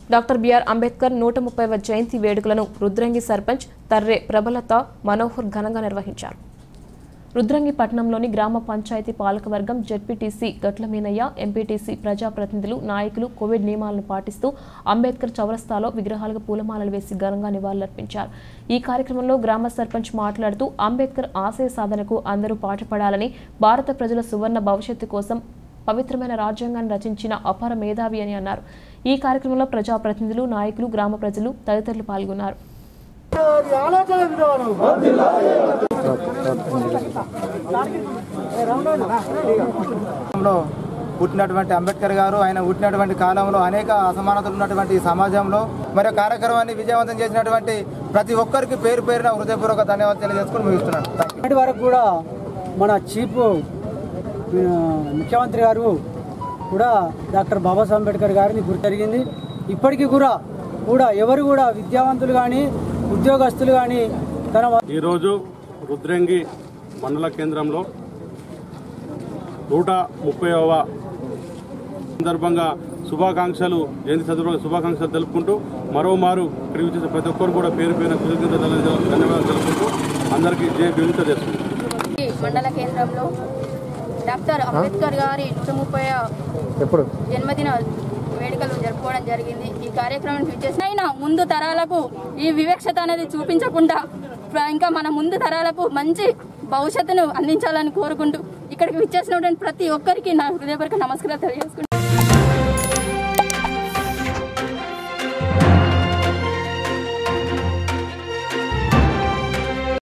doctor BR Ambedkar నూట ముప్పైవ జయంతి వేడుకలను రుద్రంగి సర్పంచ్ తర్రే ప్రబలత మనోహర్ ఘనంగా నిర్వహించారు రుద్రంగి పట్టణంలోని గ్రామ పంచాయతీ పాలకవర్గం జెడ్పీటీసీ గట్ల మీనయ్య ఎంపీటీసీ ప్రజాప్రతినిధులు నాయకులు కోవిడ్ నియమాలను పాటిస్తూ అంబేద్కర్ చౌరస్తాలో విగ్రహాలకు పూలమాలలు వేసి ఘనంగా నివాళులర్పించారు ఈ కార్యక్రమంలో గ్రామ సర్పంచ్ మాట్లాడుతూ అంబేద్కర్ ఆశయ సాధనకు అందరూ పాటుపడాలని భారత ప్రజల సువర్ణ భవిష్యత్తు కోసం పవిత్రమైన రాజ్యాంగాన్ని రచించిన అపార మేధావి అని అన్నారు ఈ కార్యక్రమంలో ప్రజాప్రతినిధులు నాయకులు గ్రామ ప్రజలు తదితరులు పాల్గొన్నారు ఆలోచన విధానం లో పుట్టినటువంటి అంబేద్కర్ గారు ఆయన పుట్టినటువంటి కాలంలో అనేక అసమానతలు ఉన్నటువంటి ఈ సమాజంలో మరి ఆ కార్యక్రమాన్ని విజయవంతం చేసినటువంటి ప్రతి ఒక్కరికి పేరు పేరున హృదయపూర్వక ధన్యవాదాలు తెలియజేసుకుని ముగిస్తున్నాను థ్యాంక్ యూ ఇప్పటి వరకు కూడా మన చీఫ్ ఆ, ముఖ్యమంత్రి గారు కూడా డాక్టర్ బాబాసాహెబ్ అంబేద్కర్ గారిని గుర్తు జరిగింది ఇప్పటికీ కూడా కూడా ఎవరు కూడా విద్యావంతులు కానీ ఉద్యోగస్తులు కానీ తన ఈరోజు రుద్రంగి మండల కేంద్రంలో నూట ముప్పైవ సందర్భంగా శుభాకాంక్షలు జయంతి సందర్భంగా శుభాకాంక్షలు తెలుపుకుంటూ మరోమారు ఇక్కడికి వచ్చేసిన ప్రతి ఒక్కరు కూడా పేరు పేరున కృతజ్ఞతలు ధన్యవాదాలు తెలుపుకుంటూ అందరికీ జయ విముక్త చేస్తుంది ఈ మండల కేంద్రంలో డాక్టర్ అంబేద్కర్ గారి నూట ముప్పై జన్మదిన వేడుకలు జరుపుకోవడం జరిగింది ఈ కార్యక్రమం విచ్చేసిన ముందు తరాలకు ఈ వివక్షత అనేది చూపించకుండా ప్ర- ఇంకా మన ముందు తరాలకు మంచి భవిష్యత్తును అందించాలని కోరుకుంటూ ఇక్కడికి విచ్చేసినటువంటి ప్రతి ఒక్కరికి నా హృదయపూర్వక నమస్కారాలు తెలియజేసుకుంటాను